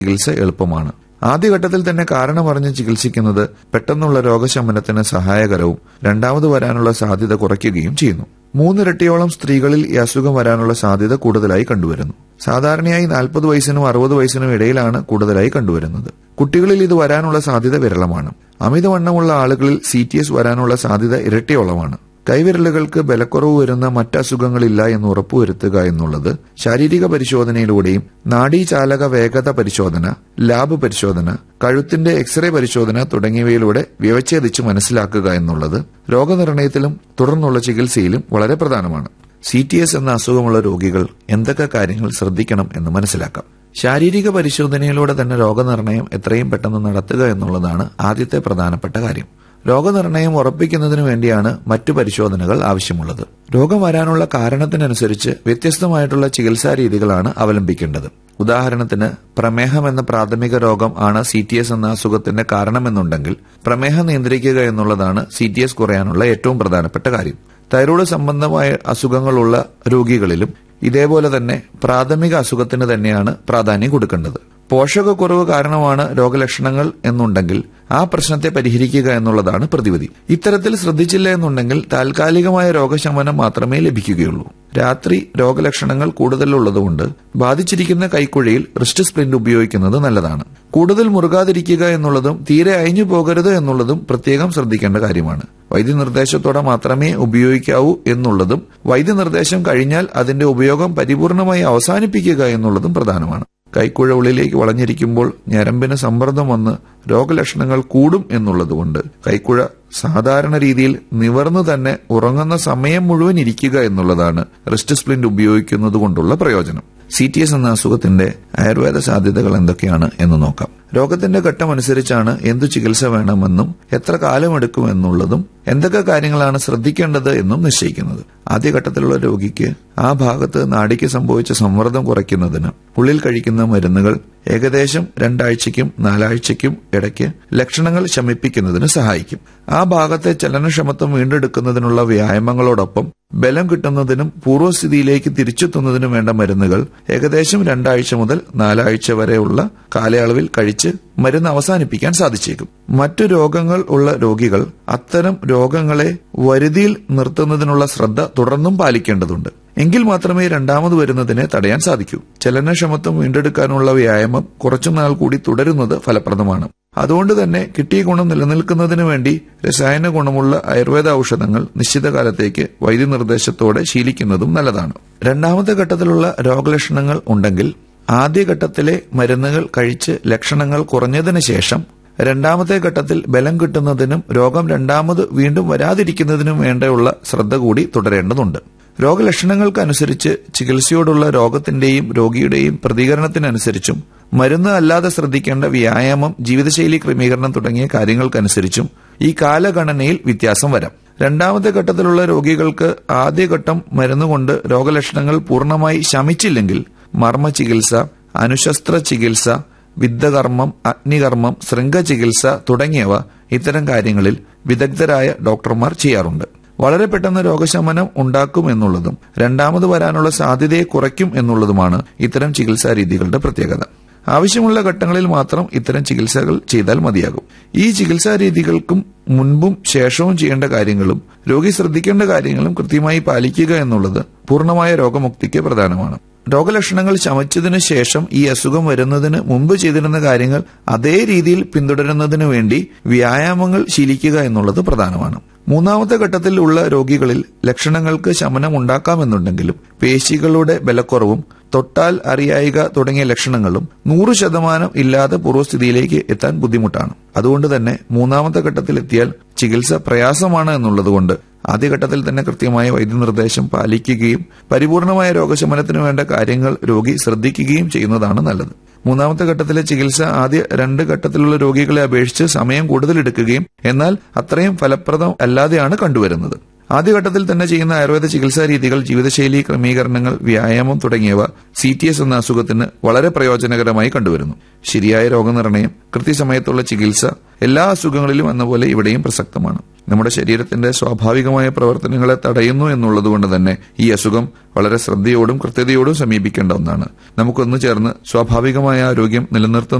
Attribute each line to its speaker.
Speaker 1: ചികിത്സ എളുപ്പമാണ് ആദ്യഘട്ടത്തിൽ തന്നെ കാരണമറിഞ്ഞ് ചികിത്സിക്കുന്നത് പെട്ടെന്നുള്ള രോഗശമനത്തിന് സഹായകരവും രണ്ടാമത് വരാനുള്ള സാധ്യത കുറയ്ക്കുകയും ചെയ്യുന്നു മൂന്നിരട്ടിയോളം സ്ത്രീകളിൽ ഈ അസുഖം വരാനുള്ള സാധ്യത കൂടുതലായി കണ്ടുവരുന്നു സാധാരണയായി നാൽപ്പത് വയസ്സിനും അറുപത് വയസ്സിനും ഇടയിലാണ് കൂടുതലായി കണ്ടുവരുന്നത് കുട്ടികളിൽ ഇത് വരാനുള്ള സാധ്യത വിരളമാണ് അമിതവണ്ണമുള്ള ആളുകളിൽ സി ടി എസ് വരാനുള്ള സാധ്യത ഇരട്ടിയോളമാണ് കൈവിരലുകൾക്ക് ബലക്കുറവ് വരുന്ന മറ്റസുഖങ്ങളില്ല എന്ന് ഉറപ്പുവരുത്തുക എന്നുള്ളത് ശാരീരിക പരിശോധനയിലൂടെയും നാഡീചാലക വേഗത പരിശോധന ലാബ് പരിശോധന കഴുത്തിന്റെ എക്സ്റേ പരിശോധന തുടങ്ങിയവയിലൂടെ വ്യവച്ഛേദിച്ച് മനസ്സിലാക്കുക എന്നുള്ളത് രോഗനിർണയത്തിലും തുടർന്നുള്ള ചികിത്സയിലും വളരെ പ്രധാനമാണ് സി ടി എസ് എന്ന അസുഖമുള്ള രോഗികൾ എന്തൊക്കെ കാര്യങ്ങൾ ശ്രദ്ധിക്കണം എന്ന് മനസ്സിലാക്കാം ശാരീരിക പരിശോധനയിലൂടെ തന്നെ രോഗനിർണയം എത്രയും പെട്ടെന്ന് നടത്തുക എന്നുള്ളതാണ് ആദ്യത്തെ പ്രധാനപ്പെട്ട കാര്യം രോഗനിർണയം ഉറപ്പിക്കുന്നതിനു വേണ്ടിയാണ് മറ്റു പരിശോധനകൾ ആവശ്യമുള്ളത് രോഗം വരാനുള്ള കാരണത്തിനനുസരിച്ച് വ്യത്യസ്തമായിട്ടുള്ള ചികിത്സാ രീതികളാണ് അവലംബിക്കേണ്ടത് ഉദാഹരണത്തിന് പ്രമേഹം എന്ന പ്രാഥമിക രോഗം ആണ് സി ടി എസ് എന്ന അസുഖത്തിന്റെ കാരണമെന്നുണ്ടെങ്കിൽ പ്രമേഹം നിയന്ത്രിക്കുക എന്നുള്ളതാണ് സി ടി എസ് കുറയാനുള്ള ഏറ്റവും പ്രധാനപ്പെട്ട കാര്യം തൈറോയ്ഡ് സംബന്ധമായ അസുഖങ്ങളുള്ള രോഗികളിലും ഇതേപോലെ തന്നെ പ്രാഥമിക അസുഖത്തിന് തന്നെയാണ് പ്രാധാന്യം കൊടുക്കേണ്ടത് പോഷകക്കുറവ് കാരണമാണ് രോഗലക്ഷണങ്ങൾ എന്നുണ്ടെങ്കിൽ ആ പ്രശ്നത്തെ പരിഹരിക്കുക എന്നുള്ളതാണ് പ്രതിവിധി ഇത്തരത്തിൽ ശ്രദ്ധിച്ചില്ല എന്നുണ്ടെങ്കിൽ താൽക്കാലികമായ രോഗശമനം മാത്രമേ ലഭിക്കുകയുള്ളൂ രാത്രി രോഗലക്ഷണങ്ങൾ കൂടുതലുള്ളതുകൊണ്ട് ബാധിച്ചിരിക്കുന്ന കൈക്കുഴയിൽ റിസ്റ്റ് സ്പ്ലിന്റ് ഉപയോഗിക്കുന്നത് നല്ലതാണ് കൂടുതൽ മുറുകാതിരിക്കുക എന്നുള്ളതും തീരെ അയഞ്ഞു പോകരുത് എന്നുള്ളതും പ്രത്യേകം ശ്രദ്ധിക്കേണ്ട കാര്യമാണ് വൈദ്യനിർദ്ദേശത്തോടെ മാത്രമേ ഉപയോഗിക്കാവൂ എന്നുള്ളതും വൈദ്യനിർദ്ദേശം കഴിഞ്ഞാൽ അതിന്റെ ഉപയോഗം പരിപൂർണമായി അവസാനിപ്പിക്കുക എന്നുള്ളതും പ്രധാനമാണ് കൈക്കുഴ ഉള്ളിലേക്ക് വളഞ്ഞിരിക്കുമ്പോൾ ഞരമ്പിന് സമ്മർദ്ദം വന്ന് രോഗലക്ഷണങ്ങൾ കൂടും എന്നുള്ളതുകൊണ്ട് കൈക്കുഴ സാധാരണ രീതിയിൽ നിവർന്നു തന്നെ ഉറങ്ങുന്ന സമയം മുഴുവൻ ഇരിക്കുക എന്നുള്ളതാണ് റിസ്റ്റ് സ്പ്ലിന്റ് ഉപയോഗിക്കുന്നത് കൊണ്ടുള്ള പ്രയോജനം സി ടി എസ് എന്ന അസുഖത്തിന്റെ ആയുർവേദ സാധ്യതകൾ എന്തൊക്കെയാണ് എന്ന് നോക്കാം രോഗത്തിന്റെ ഘട്ടം അനുസരിച്ചാണ് എന്തു ചികിത്സ വേണമെന്നും എത്ര കാലമെടുക്കുമെന്നുള്ളതും എന്തൊക്കെ കാര്യങ്ങളാണ് ശ്രദ്ധിക്കേണ്ടത് എന്നും നിശ്ചയിക്കുന്നത് ആദ്യഘട്ടത്തിലുള്ള രോഗിക്ക് ആ ഭാഗത്ത് നാടിക്ക് സംഭവിച്ച സമ്മർദ്ദം കുറയ്ക്കുന്നതിന് ഉള്ളിൽ കഴിക്കുന്ന മരുന്നുകൾ ഏകദേശം രണ്ടാഴ്ചയ്ക്കും നാലാഴ്ചയ്ക്കും ഇടയ്ക്ക് ലക്ഷണങ്ങൾ ശമിപ്പിക്കുന്നതിന് സഹായിക്കും ആ ഭാഗത്തെ ചലനക്ഷമത്വം വീണ്ടെടുക്കുന്നതിനുള്ള വ്യായാമങ്ങളോടൊപ്പം ബലം കിട്ടുന്നതിനും പൂർവ്വസ്ഥിതിയിലേക്ക് തിരിച്ചെത്തുന്നതിനും വേണ്ട മരുന്നുകൾ ഏകദേശം രണ്ടാഴ്ച മുതൽ നാലാഴ്ച വരെയുള്ള കാലയളവിൽ കഴിച്ച് മരുന്ന് അവസാനിപ്പിക്കാൻ സാധിച്ചേക്കും മറ്റു രോഗങ്ങൾ ഉള്ള രോഗികൾ അത്തരം രോഗങ്ങളെ വരുതിയിൽ നിർത്തുന്നതിനുള്ള ശ്രദ്ധ തുടർന്നും പാലിക്കേണ്ടതുണ്ട് എങ്കിൽ മാത്രമേ രണ്ടാമത് വരുന്നതിനെ തടയാൻ സാധിക്കൂ ചലനക്ഷമത്വം വീണ്ടെടുക്കാനുള്ള വ്യായാമം കുറച്ചുനാൾ കൂടി തുടരുന്നത് ഫലപ്രദമാണ് അതുകൊണ്ട് തന്നെ കിട്ടിയ ഗുണം നിലനിൽക്കുന്നതിന് വേണ്ടി രസായന ഗുണമുള്ള ആയുർവേദ ഔഷധങ്ങൾ നിശ്ചിത കാലത്തേക്ക് വൈദ്യനിർദ്ദേശത്തോടെ ശീലിക്കുന്നതും നല്ലതാണ് രണ്ടാമത്തെ ഘട്ടത്തിലുള്ള രോഗലക്ഷണങ്ങൾ ഉണ്ടെങ്കിൽ ആദ്യഘട്ടത്തിലെ മരുന്നുകൾ കഴിച്ച് ലക്ഷണങ്ങൾ കുറഞ്ഞതിന് ശേഷം രണ്ടാമത്തെ ഘട്ടത്തിൽ ബലം കിട്ടുന്നതിനും രോഗം രണ്ടാമത് വീണ്ടും വരാതിരിക്കുന്നതിനും വേണ്ടിയുള്ള ശ്രദ്ധ കൂടി തുടരേണ്ടതുണ്ട് രോഗലക്ഷണങ്ങൾക്കനുസരിച്ച് ചികിത്സയോടുള്ള രോഗത്തിന്റെയും രോഗിയുടെയും പ്രതികരണത്തിനനുസരിച്ചും മരുന്ന് അല്ലാതെ ശ്രദ്ധിക്കേണ്ട വ്യായാമം ജീവിതശൈലി ക്രമീകരണം തുടങ്ങിയ കാര്യങ്ങൾക്കനുസരിച്ചും ഈ കാലഗണനയിൽ വ്യത്യാസം വരാം രണ്ടാമത്തെ ഘട്ടത്തിലുള്ള രോഗികൾക്ക് ആദ്യഘട്ടം മരുന്നുകൊണ്ട് രോഗലക്ഷണങ്ങൾ പൂർണ്ണമായി ശമിച്ചില്ലെങ്കിൽ മർമ്മ ചികിത്സ അനുശസ്ത്ര ചികിത്സ വിദ്യകർമ്മം അഗ്നികർമ്മം ശൃംഗചികിത്സ തുടങ്ങിയവ ഇത്തരം കാര്യങ്ങളിൽ വിദഗ്ധരായ ഡോക്ടർമാർ ചെയ്യാറുണ്ട് വളരെ പെട്ടെന്ന് രോഗശമനം ഉണ്ടാക്കും എന്നുള്ളതും രണ്ടാമത് വരാനുള്ള സാധ്യതയെ കുറയ്ക്കും എന്നുള്ളതുമാണ് ഇത്തരം ചികിത്സാ രീതികളുടെ പ്രത്യേകത ആവശ്യമുള്ള ഘട്ടങ്ങളിൽ മാത്രം ഇത്തരം ചികിത്സകൾ ചെയ്താൽ മതിയാകും ഈ ചികിത്സാ രീതികൾക്കും മുൻപും ശേഷവും ചെയ്യേണ്ട കാര്യങ്ങളും രോഗി ശ്രദ്ധിക്കേണ്ട കാര്യങ്ങളും കൃത്യമായി പാലിക്കുക എന്നുള്ളത് പൂർണ്ണമായ രോഗമുക്തിക്ക് പ്രധാനമാണ് രോഗലക്ഷണങ്ങൾ ശമിച്ചതിനു ശേഷം ഈ അസുഖം വരുന്നതിന് മുമ്പ് ചെയ്തിരുന്ന കാര്യങ്ങൾ അതേ രീതിയിൽ പിന്തുടരുന്നതിനു വേണ്ടി വ്യായാമങ്ങൾ ശീലിക്കുക എന്നുള്ളത് പ്രധാനമാണ് മൂന്നാമത്തെ ഘട്ടത്തിൽ ഉള്ള രോഗികളിൽ ലക്ഷണങ്ങൾക്ക് ശമനം ഉണ്ടാക്കാമെന്നുണ്ടെങ്കിലും പേശികളുടെ ബലക്കുറവും തൊട്ടാൽ അറിയായിക തുടങ്ങിയ ലക്ഷണങ്ങളും നൂറ് ശതമാനം ഇല്ലാതെ പൂർവ്വസ്ഥിതിയിലേക്ക് എത്താൻ ബുദ്ധിമുട്ടാണ് അതുകൊണ്ട് തന്നെ മൂന്നാമത്തെ ഘട്ടത്തിലെത്തിയാൽ ചികിത്സ പ്രയാസമാണ് എന്നുള്ളതുകൊണ്ട് ആദ്യഘട്ടത്തിൽ തന്നെ കൃത്യമായ വൈദ്യനിർദ്ദേശം പാലിക്കുകയും പരിപൂർണമായ രോഗശമനത്തിന് വേണ്ട കാര്യങ്ങൾ രോഗി ശ്രദ്ധിക്കുകയും ചെയ്യുന്നതാണ് നല്ലത് മൂന്നാമത്തെ ഘട്ടത്തിലെ ചികിത്സ ആദ്യ രണ്ട് ഘട്ടത്തിലുള്ള രോഗികളെ അപേക്ഷിച്ച് സമയം കൂടുതൽ എടുക്കുകയും എന്നാൽ അത്രയും ഫലപ്രദം അല്ലാതെയാണ് കണ്ടുവരുന്നത് ആദ്യഘട്ടത്തിൽ തന്നെ ചെയ്യുന്ന ആയുർവേദ ചികിത്സാ രീതികൾ ജീവിതശൈലി ക്രമീകരണങ്ങൾ വ്യായാമം തുടങ്ങിയവ സി ടി എസ് എന്ന അസുഖത്തിന് വളരെ പ്രയോജനകരമായി കണ്ടുവരുന്നു ശരിയായ രോഗനിർണയം കൃത്യസമയത്തുള്ള ചികിത്സ എല്ലാ അസുഖങ്ങളിലും എന്ന പോലെ ഇവിടെയും പ്രസക്തമാണ് നമ്മുടെ ശരീരത്തിന്റെ സ്വാഭാവികമായ പ്രവർത്തനങ്ങളെ തടയുന്നു എന്നുള്ളതുകൊണ്ട് തന്നെ ഈ അസുഖം വളരെ ശ്രദ്ധയോടും കൃത്യതയോടും സമീപിക്കേണ്ട ഒന്നാണ് നമുക്കൊന്നു ചേർന്ന് സ്വാഭാവികമായ ആരോഗ്യം നിലനിർത്തുന്ന